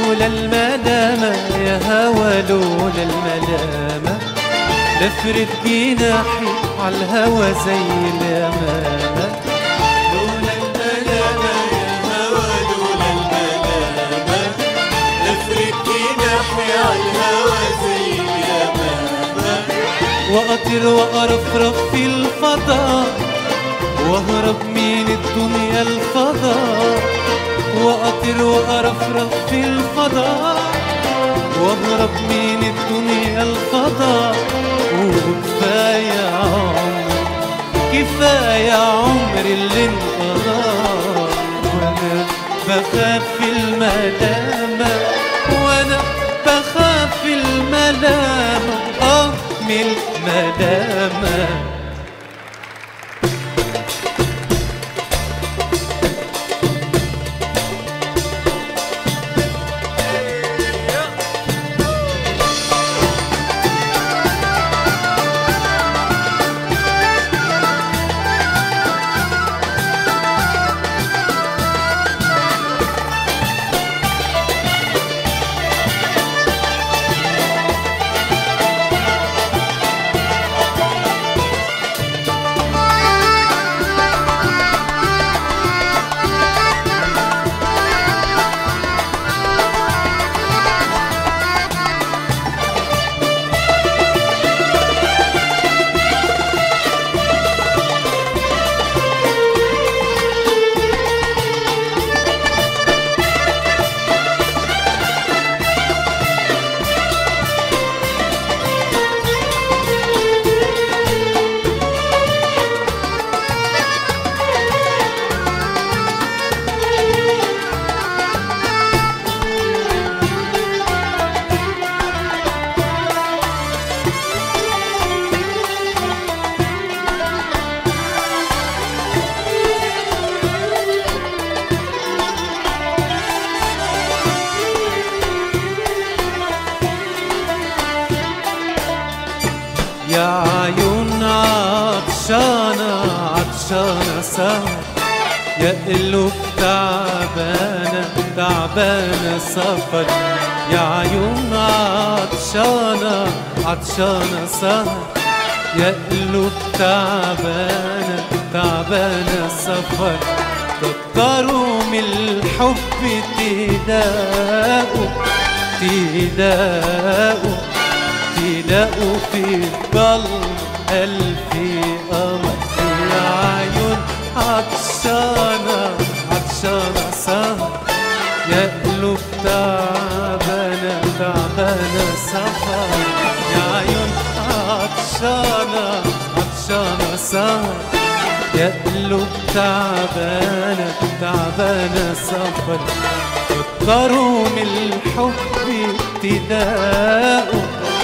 لولا الملامة يا هوى لولا الملامة لفرد جناحي عالهوى زي اليمامة لولا الملامة يا هوى لولا الملامة لفرد جناحي عالهوى زي اليمامة وأطير وأرفرف في الفضاء وأهرب من الدنيا الفضاء وأطير وأرفرف في الفضاء وأهرب من الدنيا الفضاء وكفاية عمر كفاية عمر اللي انقضى وأنا بخاف الملامة وأنا بخاف الملامة آه من الملامة يا عيون عطشانة عطشانة سهر يا قلوب تعبانة تعبانة سفر يا عيون عطشانة عطشانة سهر يا قلوب تعبانة تعبانة سفر كتروا من الحب تلاقوا تلاقوا تلاقوا في القلب ألف قمر يا عيون عطشانة عطشانة سهر يا قلوب تعبانة تعبانة سفر يا عيون عطشانة عطشانة سهر يا قلوب تعبانة تعبانة سفر كتروا من الحب تلاقوا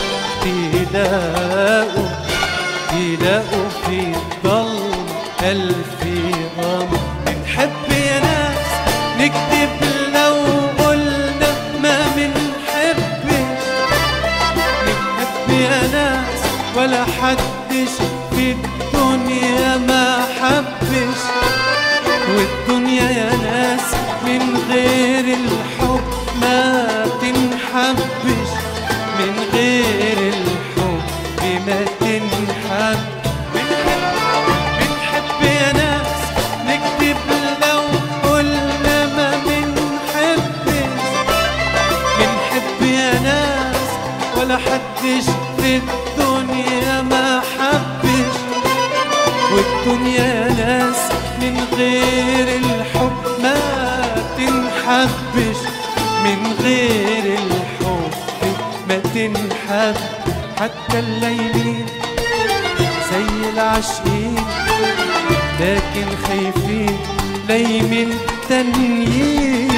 تلاقوا تلاقوا في الضلم ألف قمر بنحب يا ناس نكتب لو قلنا ما بنحبش نحب يا ناس ولا حدش في الدنيا ما حبش والدنيا يا ناس من غير الحب ما تنحبش من غير الحب ما تنحب بنحب بنحب يا ناس نكتب لو قلنا ما بنحبش بنحب يا ناس ولا حدش في الدنيا ما حبش والدنيا يا ناس من غير الحب ما تنحبش من غير الحب ما تنحب حتى الليلين زي العاشقين لكن خايفين لايمين تانيين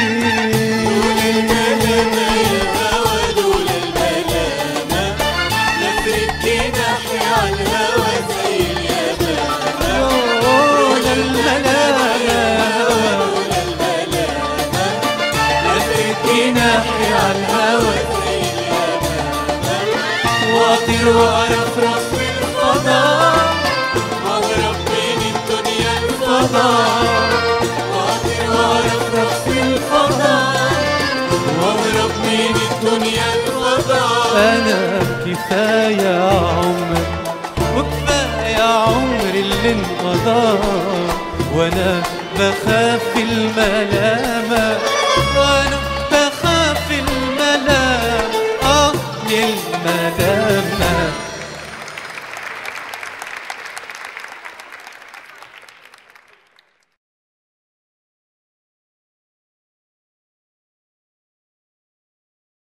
الملامة يا هوى لولا الملامة لفرد جناحي عالهوى زي اليمامة لولا الملامة لولا الملامة لفرد جناحي على الهوى زي اليمامة واطير وارفرف في الفضاء واهرب من الدنيا الفضاء فضاء واطير وارفرف في الفضاء واهرب بين الدنيا الفضاء أنا كفاية عمر وكفاية عمر اللي انقضى وأنا بخاف الملامة وأنا بخاف الملامة آه للملامة